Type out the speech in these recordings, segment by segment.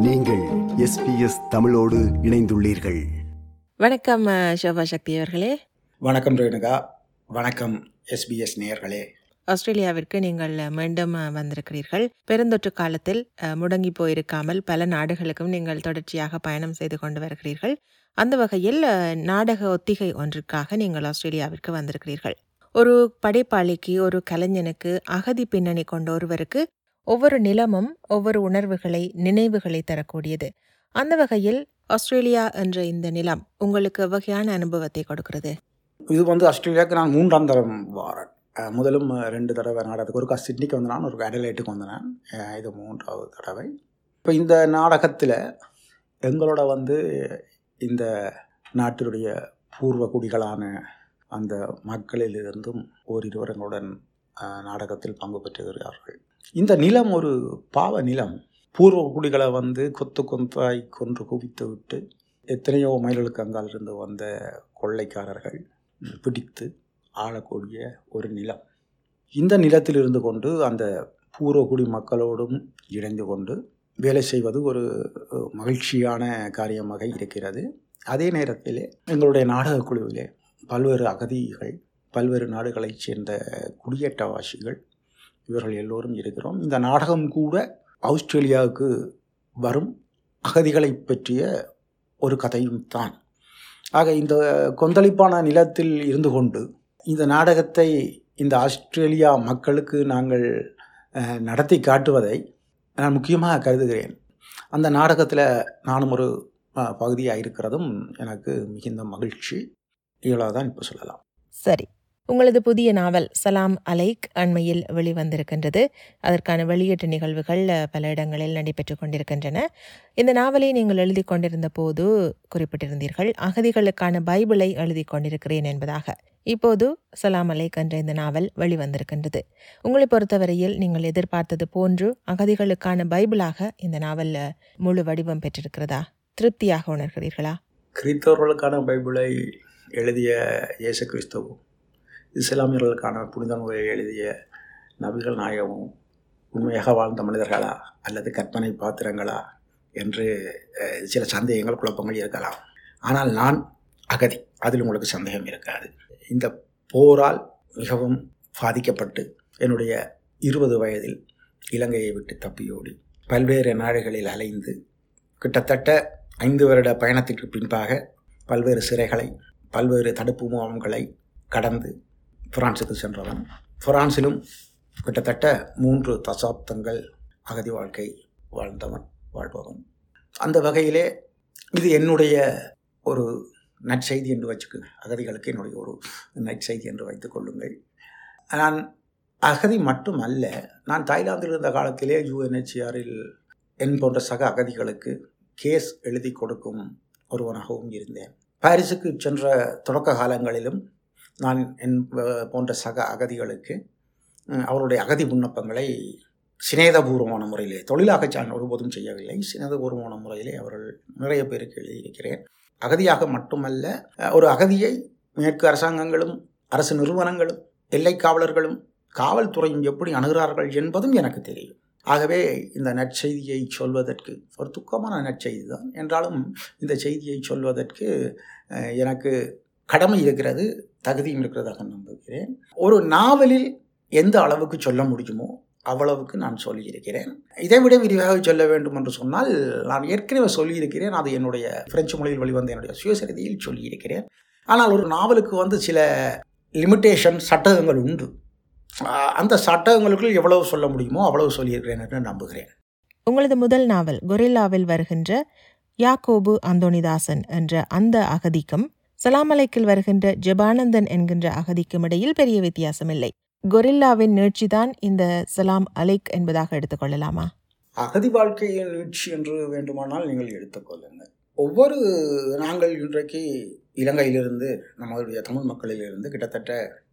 நீங்கள் எஸ்பிஎஸ் தமிழோடு இணைந்துள்ளீர்கள் வணக்கம் அஹ், சோபா சக்தி அவர்களே வணக்கம் ரேணுகா வணக்கம் எஸ்பிஎஸ் நேயர்களே ஆஸ்திரேலியாவிற்கு நீங்கள் அஹ், மீண்டும் அஹ், வந்திருக்கிறீர்கள் பெருந்தொற்று காலத்தில் அஹ், முடங்கி போயிருக்காமல் பல நாடுகளுக்கும் நீங்கள் தொடர்ச்சியாக பயணம் செய்து கொண்டு வருகிறீர்கள் அந்த வகையில் அஹ், நாடக ஒத்திகை ஒன்றிற்காக நீங்கள் ஆஸ்திரேலியாவிற்கு வந்திருக்கிறீர்கள் ஒரு படைப்பாளிக்கு ஒரு கலைஞனுக்கு அகதி பின்னணி கொண்ட ஒருவருக்கு ஒவ்வொரு நிலமும் ஒவ்வொரு உணர்வுகளை நினைவுகளை தரக்கூடியது அந்த வகையில் ஆஸ்திரேலியா என்ற இந்த நிலம் உங்களுக்கு வகையான அனுபவத்தை கொடுக்கிறது இது வந்து ஆஸ்திரேலியாவுக்கு நான் மூன்றாம் தரம் வாரேன் அஹ் முதலும் அஹ், ரெண்டு தடவை நாடகத்துக்கு ஒருக்கா சிட்னிக்கு வந்தனான் ஒரு அடலைட்டுக்கு வந்தனான் அஹ் இது மூன்றாவது தடவை இப்போ இந்த நாடகத்தில் எங்களோட வந்து இந்த நாட்டினுடைய பூர்வ குடிகளான அந்த மக்களிலிருந்தும் ஓரிருவர் எங்களுடன் அஹ், நாடகத்தில் பங்கு பெற்றுகிறார்கள் இந்த நிலம் ஒரு பாவ நிலம் பூர்வ குடிகளை வந்து கொத்து கொந்தாய் கொன்று குவித்து விட்டு எத்தனையோ மைல்களுக்கு அங்கால் இருந்து வந்த கொள்ளைக்காரர்கள் பிடித்து ஆளக்கூடிய ஒரு நிலம் இந்த நிலத்தில் இருந்து கொண்டு அந்த பூர்வகுடி மக்களோடும் இணைந்து கொண்டு வேலை செய்வது ஒரு அஹ், மகிழ்ச்சியான காரியமாக இருக்கிறது அதே நேரத்தில் எங்களுடைய நாடகக் குழுவிலே பல்வேறு அகதிகள் பல்வேறு நாடுகளைச் சேர்ந்த குடியேற்றவாசிகள் இவர்கள் எல்லோரும் இருக்கிறோம் இந்த நாடகம் கூட ஆஸ்திரேலியாவுக்கு வரும் அகதிகளை பற்றிய ஒரு கதையும் தான் ஆக இந்த கொந்தளிப்பான நிலத்தில் இருந்து கொண்டு இந்த நாடகத்தை இந்த ஆஸ்திரேலியா மக்களுக்கு நாங்கள் அஹ், நடத்தி காட்டுவதை நான் முக்கியமாக கருதுகிறேன் அந்த நாடகத்தில் நானும் ஒரு அஹ், பகுதியாக இருக்கிறதும் எனக்கு மிகுந்த மகிழ்ச்சி இவ்வளவுதான் இப்போ சொல்லலாம் சரி உங்களது புதிய நாவல் சலாம் அலைக் அண்மையில் வெளிவந்திருக்கின்றது அதற்கான வெளியீட்டு நிகழ்வுகள் அஹ், பல இடங்களில் நடைபெற்றுக் கொண்டிருக்கின்றன இந்த நாவலை நீங்கள் எழுதி கொண்டிருந்த போது குறிப்பிட்டிருந்தீர்கள் அகதிகளுக்கான பைபிளை எழுதி கொண்டிருக்கிறேன் என்பதாக இப்போது சலாம் அலைக் என்ற இந்த நாவல் வெளிவந்திருக்கின்றது உங்களை பொறுத்தவரையில் நீங்கள் எதிர்பார்த்தது போன்று அகதிகளுக்கான பைபிளாக இந்த நாவல் அஹ், முழு வடிவம் பெற்றிருக்கிறதா திருப்தியாக உணர்கிறீர்களா கிறித்தவர்களுக்கான பைபிளை எழுதிய இயேசு கிறிஸ்துவும் இஸ்லாமியர்களுக்கான புனித நூலை எழுதிய நபிகள் நாயகமும் உண்மையாக வாழ்ந்த மனிதர்களா அல்லது கற்பனை பாத்திரங்களா என்று அஹ், சில சந்தேகங்கள் குழப்பங்கள் இருக்கலாம் ஆனால் நான் அகதி அதில் உங்களுக்கு சந்தேகம் இருக்காது இந்த போரால் மிகவும் பாதிக்கப்பட்டு என்னுடைய இருபது வயதில் இலங்கையை விட்டு தப்பியோடி பல்வேறு நாடுகளில் அலைந்து கிட்டத்தட்ட ஐந்து வருட பயணத்திற்கு பின்பாக பல்வேறு சிறைகளை பல்வேறு தடுப்பு முகாம்களை கடந்து பிரான்சுக்கு சென்றவன் பிரான்சிலும் கிட்டத்தட்ட மூன்று தசாப்தங்கள் அகதி வாழ்க்கை வாழ்ந்தவன் வாழ்பவன் அந்த வகையிலே இது என்னுடைய ஒரு நற்செய்தி என்று வச்சுக்கோங்க அகதிகளுக்கு என்னுடைய ஒரு நற்செய்தி என்று வைத்துக் கொள்ளுங்கள் நான் அகதி மட்டுமல்ல நான் தாய்லாந்தில் இருந்த காலத்திலே யூஎன்ஹெச்ஆரில் என் போன்ற சக அகதிகளுக்கு கேஸ் எழுதி கொடுக்கும் ஒருவனாகவும் இருந்தேன் பாரிஸுக்கு சென்ற தொடக்க காலங்களிலும் நான் என் அஹ், போன்ற சக அகதிகளுக்கு அஹ், அவருடைய அகதி விண்ணப்பங்களை சிநேகபூர்வமான முறையிலே தொழிலாக நான் ஒருபோதும் செய்யவில்லை சிநேகபூர்வமான முறையிலே அவர்கள் நிறைய பேருக்கு எழுதியிருக்கிறேன் அகதியாக மட்டுமல்ல அஹ், ஒரு அகதியை மேற்கு அரசாங்கங்களும் அரசு நிறுவனங்களும் எல்லை காவலர்களும் காவல்துறையும் எப்படி அணுகிறார்கள் என்பதும் எனக்கு தெரியும் ஆகவே இந்த நற்செய்தியை சொல்வதற்கு ஒரு துக்கமான நற்செய்தி தான் என்றாலும் இந்த செய்தியை சொல்வதற்கு அஹ், எனக்கு கடமை இருக்கிறது தகுதியும் இருக்கிறதாக நம்புகிறேன் ஒரு நாவலில் எந்த அளவுக்கு சொல்ல முடியுமோ அவ்வளவுக்கு நான் சொல்லியிருக்கிறேன் இதை விட விரிவாக சொல்ல வேண்டும் என்று சொன்னால் நான் ஏற்கனவே சொல்லியிருக்கிறேன் அது என்னுடைய பிரெஞ்சு மொழியில் வெளிவந்த என்னுடைய சுயசரிதையில் சொல்லியிருக்கிறேன் ஆனால் ஒரு நாவலுக்கு வந்து சில லிமிட்டேஷன் சட்டகங்கள் உண்டு அஹ், அந்த சட்டகங்களுக்குள் எவ்வளவு சொல்ல முடியுமோ அவ்வளவு சொல்லியிருக்கிறேன் என்று நம்புகிறேன் உங்களது முதல் நாவல் கொரில்லாவில் வருகின்ற யாக்கோபு அந்தோணிதாசன் என்ற அந்த அகதிக்கும் சலாமலைக்கில் வருகின்ற ஜெபானந்தன் என்கின்ற அகதிக்கும் இடையில் பெரிய வித்தியாசமில்லை கொரில்லாவின் நீட்சிதான் இந்த சலாம் அலைக் என்பதாக எடுத்துக்கொள்ளலாமா அகதி வாழ்க்கையின் நீட்சி என்று வேண்டுமானால் நீங்கள் எடுத்துக்கொள்ளுங்கள் ஒவ்வொரு நாங்கள் இன்றைக்கு இலங்கையிலிருந்து நம்மளுடைய தமிழ் மக்களிலிருந்து கிட்டத்தட்ட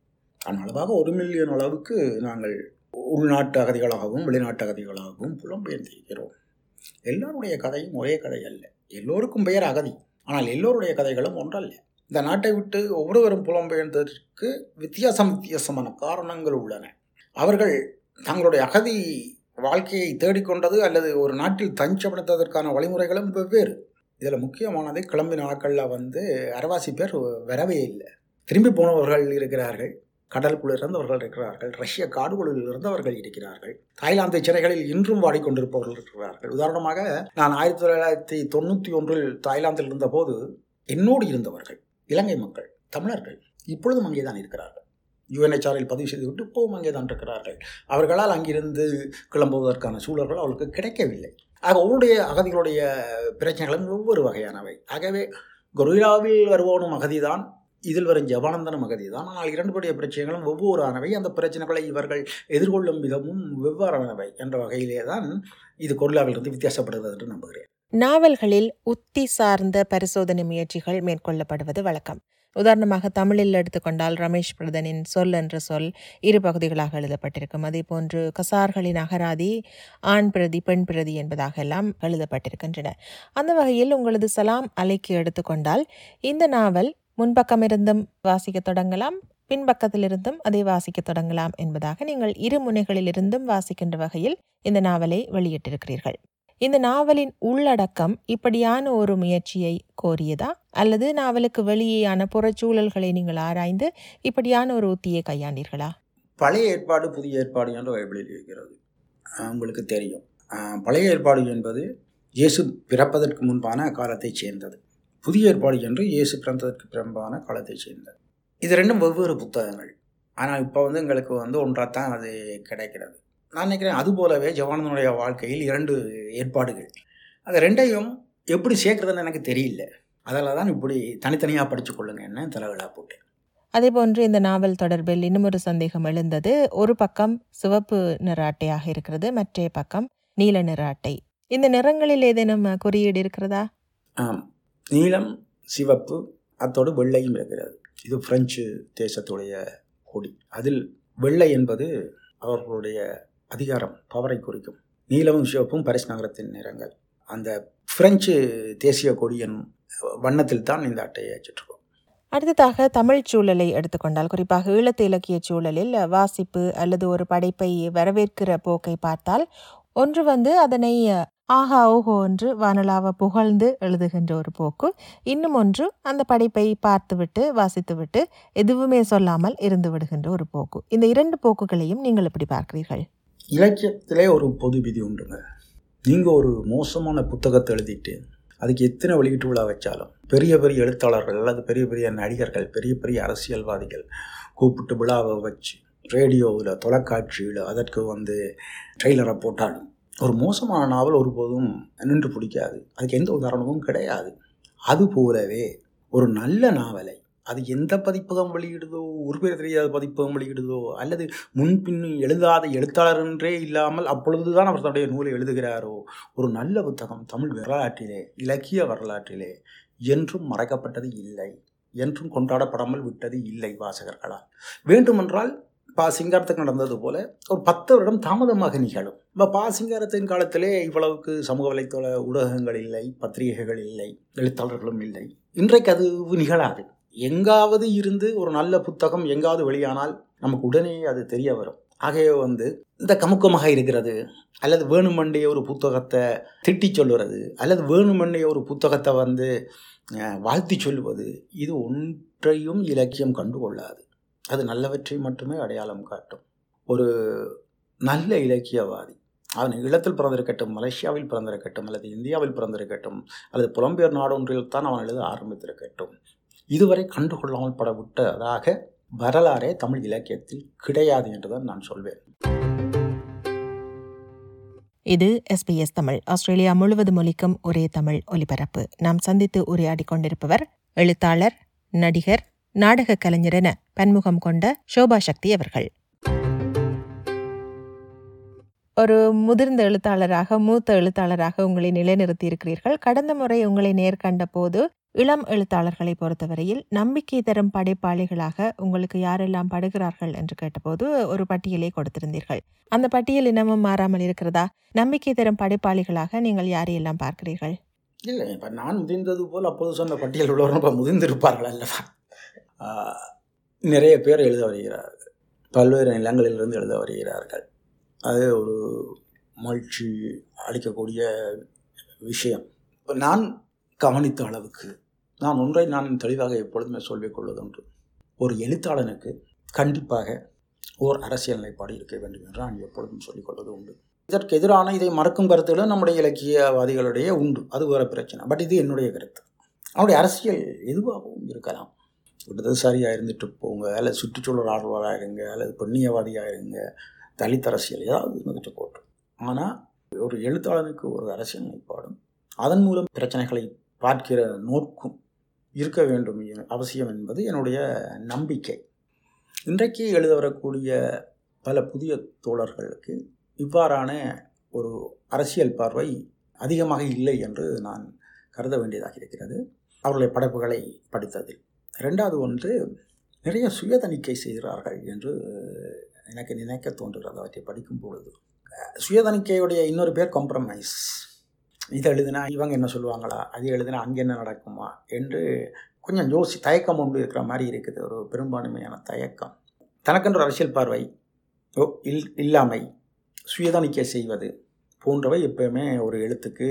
அளவாக ஒரு மில்லியன் அளவுக்கு நாங்கள் உள்நாட்டு அகதிகளாகவும் வெளிநாட்டு அகதிகளாகவும் புலம்பெயர்ந்திருக்கிறோம் எல்லாருடைய கதையும் ஒரே கதை அல்ல எல்லோருக்கும் பெயர் அகதி ஆனால் எல்லோருடைய கதைகளும் ஒன்றல்ல இந்த நாட்டை விட்டு ஒவ்வொருவரும் புலம்பெயர்ந்ததற்கு வித்தியாசம் வித்தியாசமான காரணங்கள் உள்ளன அவர்கள் தங்களுடைய அகதி வாழ்க்கையை தேடிக்கொண்டது அல்லது ஒரு நாட்டில் தஞ்சப்படுத்துவதற்கான வழிமுறைகளும் வெவ்வேறு இதில் முக்கியமானது கிளம்பின நாட்களில் வந்து அரைவாசி பேர் வரவே இல்லை திரும்பி போனவர்கள் இருக்கிறார்கள் கடலுக்குள் இருந்தவர்கள் இருக்கிறார்கள் ரஷ்ய காடுகளில் இருந்தவர்கள் இருக்கிறார்கள் தாய்லாந்து சிறைகளில் இன்றும் வாடிக்கொண்டிருப்பவர்கள் இருக்கிறார்கள் உதாரணமாக நான் ஆயிரத்தி தொள்ளாயிரத்தி தொண்ணூற்றி ஒன்றில் தாய்லாந்தில் இருந்தபோது என்னோடு இருந்தவர்கள் இலங்கை மக்கள் தமிழர்கள் இப்பொழுதும் அங்கே தான் இருக்கிறார்கள் யுஎன்ஹெச்ஆரில் பதிவு செய்துவிட்டு இப்போவும் அங்கே தான் இருக்கிறார்கள் அவர்களால் அங்கிருந்து கிளம்புவதற்கான சூழல்கள் அவர்களுக்கு கிடைக்கவில்லை ஆக அவருடைய அகதிகளுடைய பிரச்சனைகளும் ஒவ்வொரு வகையானவை ஆகவே கொரில்லாவில் வருவோனும் அகதிதான் இதில் வரும் ஜபானந்தனும் அகதி தான் ஆனால் இரண்டுபடிய பிரச்சனைகளும் ஒவ்வொரு ஆனவை அந்த பிரச்சனைகளை இவர்கள் எதிர்கொள்ளும் விதமும் வெவ்வேறானவை என்ற வகையிலே தான் இது கொரில்லாவிலிருந்து வித்தியாசப்படுகிறது என்று நம்புகிறேன் நாவல்களில் உத்தி சார்ந்த பரிசோதனை முயற்சிகள் மேற்கொள்ளப்படுவது வழக்கம் உதாரணமாக தமிழில் எடுத்துக்கொண்டால் ரமேஷ் பிரதனின் சொல் என்ற சொல் இரு பகுதிகளாக எழுதப்பட்டிருக்கும் அதே போன்று கசார்களின் அகராதி ஆண் பிரதி பெண் பிரதி என்பதாக எல்லாம் எழுதப்பட்டிருக்கின்றன அந்த வகையில் உங்களது சலாம் அலைக்கு எடுத்துக்கொண்டால் இந்த நாவல் முன்பக்கம் இருந்தும் வாசிக்க தொடங்கலாம் பின்பக்கத்திலிருந்தும் அதை வாசிக்க தொடங்கலாம் என்பதாக நீங்கள் இரு முனைகளிலிருந்தும் வாசிக்கின்ற வகையில் இந்த நாவலை வெளியிட்டிருக்கிறீர்கள் இந்த நாவலின் உள்ளடக்கம் இப்படியான ஒரு முயற்சியை கோரியதா அல்லது நாவலுக்கு வெளியேயான புறச்சூழல்களை நீங்கள் ஆராய்ந்து இப்படியான ஒரு உத்தியை கையாண்டீர்களா பழைய ஏற்பாடு புதிய ஏற்பாடு என்று பைபிளில் இருக்கிறது உங்களுக்கு தெரியும் பழைய ஏற்பாடு என்பது இயேசு பிறப்பதற்கு முன்பான காலத்தைச் சேர்ந்தது புதிய ஏற்பாடு என்று இயேசு பிறந்ததற்கு பிறம்பான காலத்தைச் சேர்ந்தது இது ரெண்டும் வெவ்வேறு புத்தகங்கள் ஆனால் இப்போ வந்து எங்களுக்கு வந்து ஒன்றாத்தான் அது கிடைக்கிறது நான் நினைக்கிறேன் அதுபோலவே ஜவானந்தனுடைய வாழ்க்கையில் இரண்டு ஏற்பாடுகள் அது ரெண்டையும் எப்படி சேர்க்குறதுன்னு எனக்கு தெரியல அதில் தான் இப்படி தனித்தனியாக படித்து கொள்ளுங்கன்னு தலைவிழா போட்டேன் அதே போன்று இந்த நாவல் தொடர்பில் இன்னும் ஒரு சந்தேகம் எழுந்தது ஒரு பக்கம் சிவப்பு நிற அட்டையாக இருக்கிறது மற்ற பக்கம் நீல நிற அட்டை இந்த நிறங்களில் ஏதேனும் குறியீடு இருக்கிறதா ஆம் நீலம் சிவப்பு அத்தோடு வெள்ளையும் இருக்கிறது இது பிரெஞ்சு தேசத்துடைய கொடி அதில் வெள்ளை என்பது அவர்களுடைய அதிகாரம் பவரை குறிக்கும் நீலமும் சிவப்பும் பாரிஸ் நகரத்தின் நிறங்கள் அந்த பிரெஞ்சு தேசிய கொடியின் வண்ணத்தில் தான் இந்த அட்டையை அச்சிட்டிருக்கோம் அடுத்ததாக தமிழ் சூழலை எடுத்துக்கொண்டால் குறிப்பாக ஈழத்து இலக்கிய சூழலில் வாசிப்பு அல்லது ஒரு படைப்பை வரவேற்கிற போக்கை பார்த்தால் ஒன்று வந்து அதனை ஆஹா ஓஹோ என்று வானலாவ புகழ்ந்து எழுதுகின்ற ஒரு போக்கு இன்னும் ஒன்று அந்த படைப்பை பார்த்துவிட்டு வாசித்துவிட்டு எதுவுமே சொல்லாமல் இருந்து விடுகின்ற ஒரு போக்கு இந்த இரண்டு போக்குகளையும் நீங்கள் எப்படி பார்க்கிறீர்கள் இலக்கியத்திலே ஒரு பொது விதி உண்டுங்க நீங்கள் ஒரு மோசமான புத்தகத்தை எழுதிட்டு அதுக்கு எத்தனை வெளியீட்டு விழா வச்சாலும் பெரிய பெரிய எழுத்தாளர்கள் அல்லது பெரிய பெரிய நடிகர்கள் பெரிய பெரிய அரசியல்வாதிகள் கூப்பிட்டு விழாவை வச்சு ரேடியோவில் தொலைக்காட்சியில் அதற்கு வந்து ட்ரெய்லரை போட்டாலும் ஒரு மோசமான நாவல் ஒருபோதும் நின்று பிடிக்காது அதுக்கு எந்த உதாரணமும் கிடையாது அது போலவே ஒரு நல்ல நாவலை அது எந்த பதிப்பகம் வெளியிடுதோ உருப்பெற தெரியாத பதிப்பகம் வெளியிடுதோ அல்லது முன்பின் எழுதாத எழுத்தாளர் என்றே இல்லாமல் அப்பொழுதுதான் அவர் தன்னுடைய நூலை எழுதுகிறாரோ ஒரு நல்ல புத்தகம் தமிழ் வரலாற்றிலே இலக்கிய வரலாற்றிலே என்றும் மறைக்கப்பட்டது இல்லை என்றும் கொண்டாடப்படாமல் விட்டது இல்லை வாசகர்களால் வேண்டுமென்றால் பா சிங்காரத்துக்கு நடந்தது போல ஒரு பத்து வருடம் தாமதமாக நிகழும் இப்போ பா சிங்காரத்தின் காலத்திலே இவ்வளவுக்கு சமூக வலைத்தள ஊடகங்கள் இல்லை பத்திரிகைகள் இல்லை எழுத்தாளர்களும் இல்லை இன்றைக்கு அது நிகழாது எங்காவது இருந்து ஒரு நல்ல புத்தகம் எங்காவது வெளியானால் நமக்கு உடனே அது தெரிய வரும் ஆகவே வந்து இந்த கமுக்கமாக இருக்கிறது அல்லது வேணுமண்டைய ஒரு புத்தகத்தை திட்டி சொல்லுறது அல்லது வேணுமண்டைய ஒரு புத்தகத்தை வந்து வாழ்த்தி சொல்லுவது இது ஒன்றையும் இலக்கியம் கண்டுகொள்ளாது அது நல்லவற்றை மட்டுமே அடையாளம் காட்டும் ஒரு நல்ல இலக்கியவாதி அவன் ஈழத்தில் பிறந்திருக்கட்டும் மலேசியாவில் பிறந்திருக்கட்டும் அல்லது இந்தியாவில் பிறந்திருக்கட்டும் அல்லது புலம்பெயர் நாடொன்றில் தான் அவன் எழுத ஆரம்பித்திருக்கட்டும் இதுவரை கண்டுகொள்ளாமல் படவிட்டதாக வரலாறே தமிழ் இலக்கியத்தில் கிடையாது என்றுதான் நான் சொல்வேன் இது எஸ்பிஎஸ் தமிழ் ஆஸ்திரேலியா முழுவதும் ஒலிக்கும் ஒரே தமிழ் ஒலிபரப்பு நாம் சந்தித்து உரையாடி கொண்டிருப்பவர் எழுத்தாளர் நடிகர் நாடக கலைஞர் என பன்முகம் கொண்ட சோபா சக்தி அவர்கள் ஒரு முதிர்ந்த எழுத்தாளராக மூத்த எழுத்தாளராக உங்களை நிலைநிறுத்தி இருக்கிறீர்கள் கடந்த முறை உங்களை நேர்கண்ட போது இளம் எழுத்தாளர்களை பொறுத்தவரையில் நம்பிக்கை தரும் படைப்பாளிகளாக உங்களுக்கு யாரெல்லாம் படுகிறார்கள் என்று கேட்டபோது ஒரு பட்டியலை கொடுத்திருந்தீர்கள் அந்த பட்டியல் இன்னமும் மாறாமல் இருக்கிறதா நம்பிக்கை தரும் படைப்பாளிகளாக நீங்கள் யாரையெல்லாம் பார்க்கிறீர்கள் இல்லை இப்போ நான் முதிர்ந்தது போல் அப்போது சொன்ன பட்டியல் உள்ளவரும் இப்போ முதிர்ந்திருப்பார்கள் அல்லவா நிறைய பேர் எழுத வருகிறார்கள் பல்வேறு நிலங்களிலிருந்து எழுத வருகிறார்கள் அது ஒரு மகிழ்ச்சி அளிக்கக்கூடிய விஷயம் இப்போ நான் கவனித்த அளவுக்கு நான் ஒன்றை நான் தெளிவாக எப்பொழுதுமே சொல்லிக் கொள்வதுண்டு ஒரு எழுத்தாளனுக்கு கண்டிப்பாக ஓர் அரசியல் நிலைப்பாடு இருக்க வேண்டும் என்று நான் எப்பொழுதும் சொல்லிக் கொள்வது உண்டு இதற்கு எதிரான இதை மறக்கும் கருத்துகளும் நம்முடைய இலக்கியவாதிகளிடையே உண்டு அது வேறு பிரச்சனை பட் இது என்னுடைய கருத்து அவனுடைய அரசியல் எதுவாகவும் இருக்கலாம் இடதுசாரியாக இருந்துட்டு போங்க அல்லது சுற்றுச்சூழல் ஆர்வலராக இருங்க அல்லது பெண்ணியவாதியாக இருங்க தலித் அரசியல் ஏதாவது இருந்துட்டு போட்டோம் ஆனால் ஒரு எழுத்தாளனுக்கு ஒரு அரசியல் நிலைப்பாடும் அதன் மூலம் பிரச்சனைகளை பார்க்கிற நோக்கும் இருக்க வேண்டும் எ- அவசியம் என்பது என்னுடைய நம்பிக்கை இன்றைக்கு எழுத வரக்கூடிய பல புதிய தோழர்களுக்கு இவ்வாறான ஒரு அரசியல் பார்வை அதிகமாக இல்லை என்று நான் கருத வேண்டியதாக இருக்கிறது அவர்களுடைய படைப்புகளை படித்ததில் ரெண்டாவது ஒன்று நிறைய சுய தணிக்கை செய்கிறார்கள் என்று எனக்கு நினைக்க தோன்றுகிறது அவற்றை படிக்கும் பொழுது சுய தணிக்கையுடைய இன்னொரு பேர் காம்ப்ரமைஸ் இதை எழுதினா இவங்க என்ன சொல்லுவாங்களா அது எழுதினா அங்கே என்ன நடக்குமா என்று கொஞ்சம் யோசி தயக்கம் ஒன்று இருக்கிற மாதிரி இருக்குது ஒரு பெரும்பான்மையான தயக்கம் தனக்கென்ற அரசியல் பார்வை ஓ, இல் இல்லாமை சுயதணிக்கை செய்வது போன்றவை எப்பவுமே ஒரு எழுத்துக்கு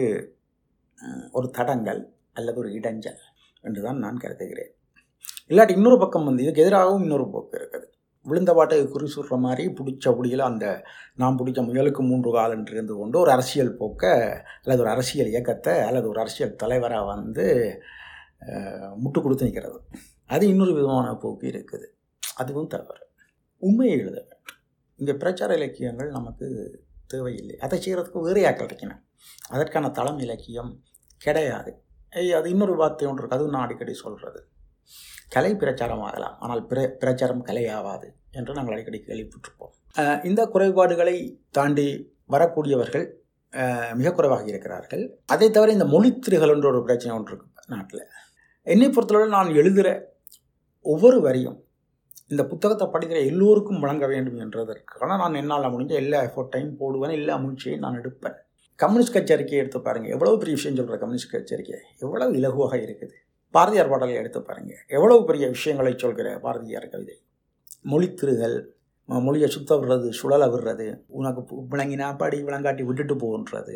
ம், ஒரு தடங்கள் அல்லது ஒரு இடைஞ்சல் என்று தான் நான் கருதுகிறேன் இல்லாட்டி இன்னொரு பக்கம் வந்து இதுக்கு எதிராகவும் இன்னொரு போக்கு இருக்குது விழுந்த பாட்டை குறி சொல்கிற மாதிரி பிடிச்ச புடியில் அந்த நாம் பிடிச்ச முயலுக்கு மூன்று கால் என்று இருந்து கொண்டு ஒரு அரசியல் போக்கை அல்லது ஒரு அரசியல் இயக்கத்தை அல்லது ஒரு அரசியல் தலைவராக வந்து அஹ், முட்டு கொடுத்து நிற்கிறது அது இன்னொரு விதமான போக்கு இருக்குது அதுவும் தவறு உண்மையை எழுத வேண்டும் இங்கே பிரச்சார இலக்கியங்கள் நமக்கு தேவையில்லை அதை செய்கிறதுக்கு வேறு ஆக்கள் இருக்கணும் அதற்கான தளம் இலக்கியம் கிடையாது ஏய், அது இன்னொரு வார்த்தை ஒன்று இருக்குது அதுவும் நான் அடிக்கடி சொல்கிறது கலை பிரச்சாரம் ஆகலாம் ஆனால் பிர பிரச்சாரம் கலையாகாது என்று நாங்கள் அடிக்கடி கேள்விப்பட்டிருப்போம் அஹ், இந்த குறைபாடுகளை தாண்டி வரக்கூடியவர்கள் அஹ், மிக குறைவாக இருக்கிறார்கள் அதை தவிர இந்த மொழித்திருகள் என்ற ஒரு பிரச்சனை ஒன்று இருக்கு நாட்டில் என்னை பொறுத்தளவு நான் எழுதுகிற ஒவ்வொரு வரியும் இந்த புத்தகத்தை படிக்கிற எல்லோருக்கும் வழங்க வேண்டும் என்றதற்கான நான் என்னால் முடிஞ்ச எல்லா எஃபோர்ட்டையும் போடுவேன் எல்லா முயற்சியையும் நான் எடுப்பேன் கம்யூனிஸ்ட் கட்சி அறிக்கையை எடுத்து பாருங்கள் எவ்வளோ பெரிய விஷயம் சொல்கிற கம்யூனிஸ்ட் கட்சி அறிக்கை எவ்வளவு இலகுவாக இருக்குது பாரதியார் பாடலை எடுத்து பாருங்கள் எவ்வளவு பெரிய விஷயங்களை சொல்கிற பாரதியார் கவிதை மொழித்திருகள் ம- மொழியை சுத்த விடுறது சுழல விடுறது உனக்கு பு- விளங்கினா படி விளங்காட்டி விட்டுட்டு போன்றது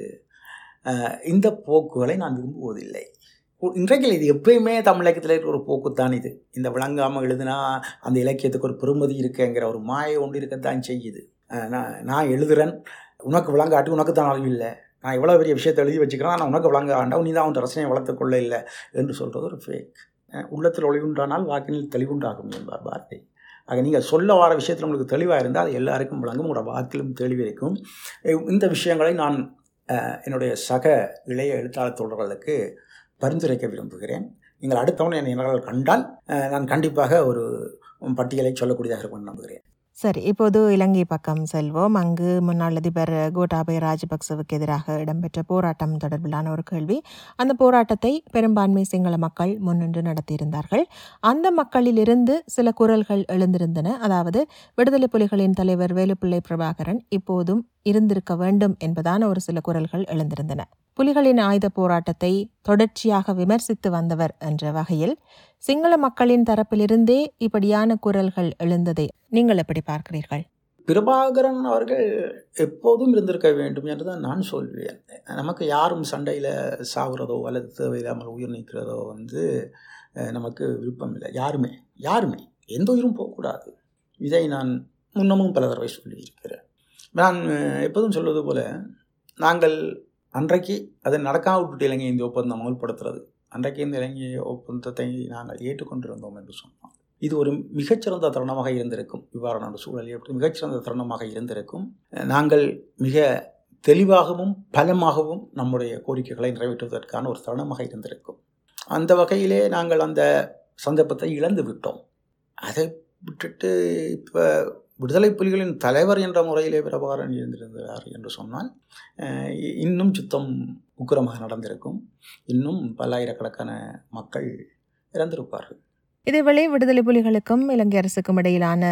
அஹ், இந்த போக்குகளை நான் விரும்புவதில்லை உ- இன்றைக்கு இது எப்பயுமே தமிழ் இலக்கியத்தில் இருக்கிற ஒரு போக்குத்தான் இது இந்த விளங்காமல் எழுதுனா அந்த இலக்கியத்துக்கு ஒரு பெருமதி இருக்குங்கிற ஒரு மாயை ஒன்று இருக்கத்தான் செய்யுது அஹ், நான் நான் எழுதுறேன் உனக்கு விளங்காட்டி உனக்கு தான் அறிவு இல்லை நான் எவ்வளோ பெரிய விஷயத்தை எழுதி வச்சுக்கிறேன் நான் உனக்கு விளங்க வேண்டாம் நீ தான் உன் ரசனையை வளர்த்துக்கொள்ள இல்லை என்று சொல்கிறது ஒரு ஃபேக் உள்ளத்தில் ஒளிவுண்டானால் வாக்கினில் தெளிவுண்டாகும் என்பார் பாரதி ஆக நீங்கள் சொல்ல வர விஷயத்தில் உங்களுக்கு தெளிவாக இருந்தால் அது எல்லாருக்கும் விளங்கும் உங்களோட வாக்கிலும் தெளிவு இருக்கும் அஹ் இந்த விஷயங்களை நான் அஹ், என்னுடைய சக இளைய எழுத்தாளர் தோழர்களுக்கு பரிந்துரைக்க விரும்புகிறேன் நீங்கள் அடுத்தவனை என்னை நேரில் கண்டால் அஹ், நான் கண்டிப்பாக ஒரு பட்டியலை சொல்லக்கூடியதாக இருக்கும் நம்புகிறேன் சரி இப்போது இலங்கை பக்கம் செல்வோம் அங்கு முன்னாள் அதிபர் கோட்டாபய ராஜபக்சவுக்கு எதிராக இடம்பெற்ற போராட்டம் தொடர்பிலான ஒரு கேள்வி அந்த போராட்டத்தை பெரும்பான்மை சிங்கள மக்கள் முன்னின்று நடத்தியிருந்தார்கள் அந்த மக்களிலிருந்து சில குரல்கள் எழுந்திருந்தன அதாவது விடுதலை புலிகளின் தலைவர் வேலுப்பிள்ளை பிரபாகரன் இப்போதும் இருந்திருக்க வேண்டும் என்பதான ஒரு சில குரல்கள் எழுந்திருந்தன புலிகளின் ஆயுத போராட்டத்தை தொடர்ச்சியாக விமர்சித்து வந்தவர் என்ற வகையில் சிங்கள மக்களின் தரப்பிலிருந்தே இப்படியான குரல்கள் எழுந்ததை நீங்கள் எப்படி பார்க்கிறீர்கள் பிரபாகரன் அவர்கள் எப்போதும் இருந்திருக்க வேண்டும் என்று தான் நான் சொல்வேன் நமக்கு யாரும் சண்டையில் சாகுறதோ அல்லது தேவையில்லாமல் உயிர் நீக்கிறதோ வந்து அஹ், நமக்கு விருப்பம் இல்லை யாருமே யாருமே எந்த உயிரும் போகக்கூடாது இதை நான் முன்னமும் பல தடவை சொல்லியிருக்கிறேன் நான் அஹ், எப்போதும் சொல்வது போல நாங்கள் அன்றைக்கு அதை நடக்காம விட்டுட்டு இலங்கை இந்திய ஒப்பந்தம் அமல்படுத்துறது அன்றைக்கு இந்த இலங்கை ஒப்பந்தத்தை நாங்கள் ஏற்றுக்கொண்டிருந்தோம் என்று சொன்னோம் இது ஒரு மிகச்சிறந்த தருணமாக இருந்திருக்கும் இவ்வாறான ஒரு சூழல் ஏற்பட்டு மிகச்சிறந்த தருணமாக இருந்திருக்கும் நாங்கள் மிக தெளிவாகவும் பலமாகவும் நம்முடைய கோரிக்கைகளை நிறைவேற்றுவதற்கான ஒரு தருணமாக இருந்திருக்கும் அந்த வகையிலே நாங்கள் அந்த சந்தர்ப்பத்தை இழந்து விட்டோம் அதை விட்டுட்டு இப்போ விடுதலை புலிகளின் தலைவர் என்ற முறையிலே பிரபாகரன் இருந்திருந்தார் என்று சொன்னால் அஹ், இ- இன்னும் சுத்தம் உக்கிரமாக நடந்திருக்கும் இன்னும் பல்லாயிரக்கணக்கான மக்கள் இறந்திருப்பார்கள் இதேவேளை விடுதலை புலிகளுக்கும் இலங்கை அரசுக்கும் இடையிலான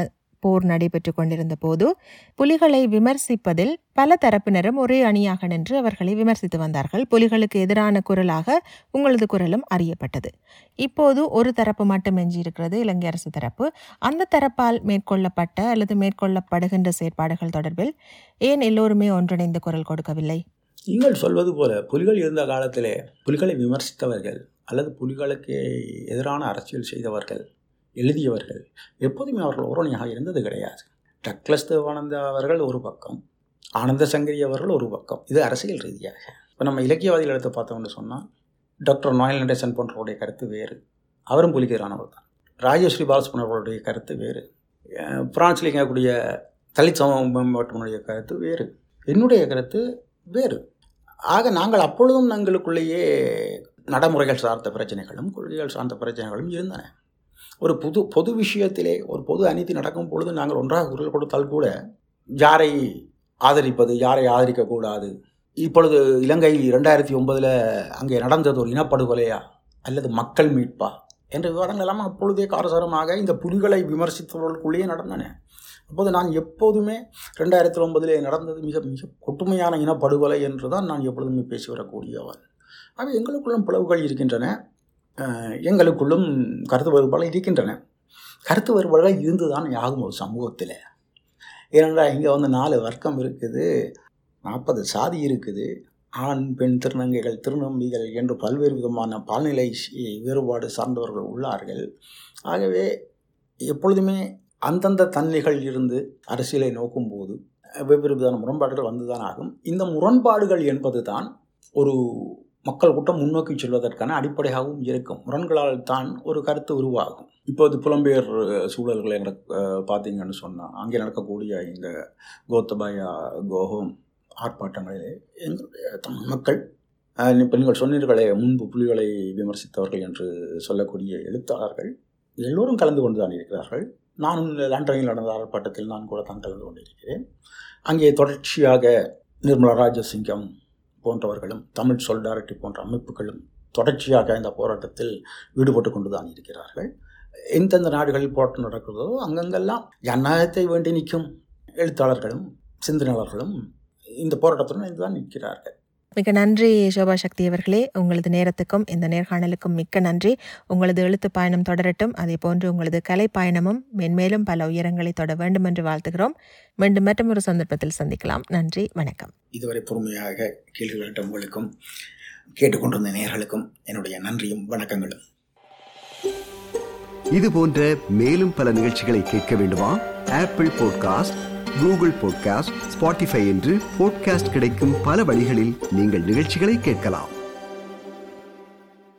போர் நடைபெற்று கொண்டிருந்த போது புலிகளை விமர்சிப்பதில் பல தரப்பினரும் ஒரே அணியாக நின்று அவர்களை விமர்சித்து வந்தார்கள் புலிகளுக்கு எதிரான குரலாக உங்களது குரலும் அறியப்பட்டது இப்போது ஒரு தரப்பு மட்டும் எஞ்சியிருக்கிறது இலங்கை அரசு தரப்பு அந்த தரப்பால் மேற்கொள்ளப்பட்ட அல்லது மேற்கொள்ளப்படுகின்ற செயற்பாடுகள் தொடர்பில் ஏன் எல்லோருமே ஒன்றிணைந்து குரல் கொடுக்கவில்லை நீங்கள் சொல்வது போல புலிகள் இருந்த காலத்திலே புலிகளை விமர்சித்தவர்கள் அல்லது புலிகளுக்கு எதிரான அரசியல் செய்தவர்கள் எழுதியவர்கள் எப்போதுமே அவர்கள் ஓரணியாக இருந்தது கிடையாது டக்ளஸ் தேவானந்த அவர்கள் ஒரு பக்கம் ஆனந்த சங்கரி அவர்கள் ஒரு பக்கம் இது அரசியல் ரீதியாக இப்போ நம்ம இலக்கியவாதிகள் எடுத்து பார்த்தோம்னு சொன்னால் டாக்டர் நாயல் நடேசன் போன்றவருடைய கருத்து வேறு அவரும் புலிக்கு எதிரானவர் தான் ராஜஸ்ரீ பாலசுப்ரமணியன் அவர்களுடைய கருத்து வேறு அஹ் பிரான்சில் இருக்கக்கூடிய தலித் சமூகத்தினுடைய கருத்து வேறு என்னுடைய கருத்து வேறு ஆக நாங்கள் அப்பொழுதும் எங்களுக்குள்ளேயே நடைமுறைகள் சார்ந்த பிரச்சனைகளும் கொள்கைகள் சார்ந்த பிரச்சனைகளும் இருந்தன ஒரு புது பொது விஷயத்திலே ஒரு பொது அநீதி நடக்கும் பொழுது நாங்கள் ஒன்றாக குரல் கொடுத்தால் கூட யாரை ஆதரிப்பது யாரை ஆதரிக்கக்கூடாது இப்பொழுது இலங்கை ரெண்டாயிரத்தி ஒன்பதில் அங்கே நடந்தது ஒரு இனப்படுகொலையா அல்லது மக்கள் மீட்பா என்ற விவாதங்கள் எல்லாம் அப்பொழுதே காரசாரமாக இந்த புலிகளை விமர்சித்தவர்களுக்குள்ளேயே நடந்தன அப்போது நான் எப்போதுமே ரெண்டாயிரத்தி ஒன்பதிலே நடந்தது மிக மிக கொடுமையான இனப்படுகொலை என்று தான் நான் எப்பொழுதுமே பேசி வரக்கூடியவன் ஆக எங்களுக்குள்ளும் பிளவுகள் இருக்கின்றன அஹ், எங்களுக்குள்ளும் கருத்து வேறுபாடுகள் இருக்கின்றன கருத்து வேறுபாடுகள் இருந்து தான் ஆகும் ஒரு சமூகத்தில் ஏனென்றால் இங்கே வந்து நாலு வர்க்கம் இருக்குது நாற்பது சாதி இருக்குது ஆண் பெண் திருநங்கைகள் திருநம்பிகள் என்று பல்வேறு விதமான பால்நிலை சி- வேறுபாடு சார்ந்தவர்கள் உள்ளார்கள் ஆகவே எப்பொழுதுமே அந்தந்த தன்மைகள் இருந்து அரசியலை நோக்கும்போது வெவ்வேறு விதமான முரண்பாடுகள் வந்துதான் ஆகும் இந்த முரண்பாடுகள் என்பது தான் ஒரு மக்கள் கூட்டம் முன்னோக்கி செல்வதற்கான அடிப்படையாகவும் இருக்கும் முரண்களால் தான் ஒரு கருத்து உருவாகும் இப்போது புலம்பெயர் சூழல்களை நடக்க பார்த்தீங்கன்னு சொன்னால் அங்கே நடக்கக்கூடிய இந்த கோத்தபாயா கோஹோம் ஆர்ப்பாட்டங்களிலே எங்களுடைய தமிழ் மக்கள் இப்போ நீங்கள் சொன்னீர்களே முன்பு புலிகளை விமர்சித்தவர்கள் என்று சொல்லக்கூடிய எழுத்தாளர்கள் எல்லோரும் கலந்து கொண்டு தான் இருக்கிறார்கள் நானும் லண்டனில் நடந்த ஆர்ப்பாட்டத்தில் நான் கூட தான் கலந்து கொண்டிருக்கிறேன் அங்கே தொடர்ச்சியாக நிர்மலா ராஜசிங்கம் போன்றவர்களும் தமிழ் சொல்லாரிட்டி போன்ற அமைப்புகளும் தொடர்ச்சியாக இந்த போராட்டத்தில் ஈடுபட்டு கொண்டு தான் இருக்கிறார்கள் எந்தெந்த நாடுகளில் போராட்டம் நடக்கிறதோ அங்கங்கெல்லாம் ஜனநாயகத்தை வேண்டி நிற்கும் எழுத்தாளர்களும் சிந்தனையாளர்களும் இந்த போராட்டத்துடன் இணைந்து தான் நிற்கிறார்கள் மிக நன்றி சோபா சக்தி அவர்களே உங்களது நேரத்துக்கும் இந்த நேர்காணலுக்கும் மிக்க நன்றி உங்களது எழுத்து பயணம் தொடரட்டும் அதே போன்று உங்களது கலை பயணமும் மென்மேலும் பல உயரங்களை தொட வேண்டும் என்று வாழ்த்துகிறோம் மீண்டும் மற்றும் ஒரு சந்தர்ப்பத்தில் சந்திக்கலாம் நன்றி வணக்கம் இதுவரை பொறுமையாக கேள்விகள் கேட்ட உங்களுக்கும் கேட்டுக்கொண்டிருந்த நேயர்களுக்கும் என்னுடைய நன்றியும் வணக்கங்களும் இது போன்ற மேலும் பல நிகழ்ச்சிகளை கேட்க வேண்டுமா Apple podcast Google podcast Spotify என்று பாட்காஸ்ட் கிடைக்கும் பல வழிகளில் நீங்கள் நிகழ்ச்சிகளை கேட்கலாம்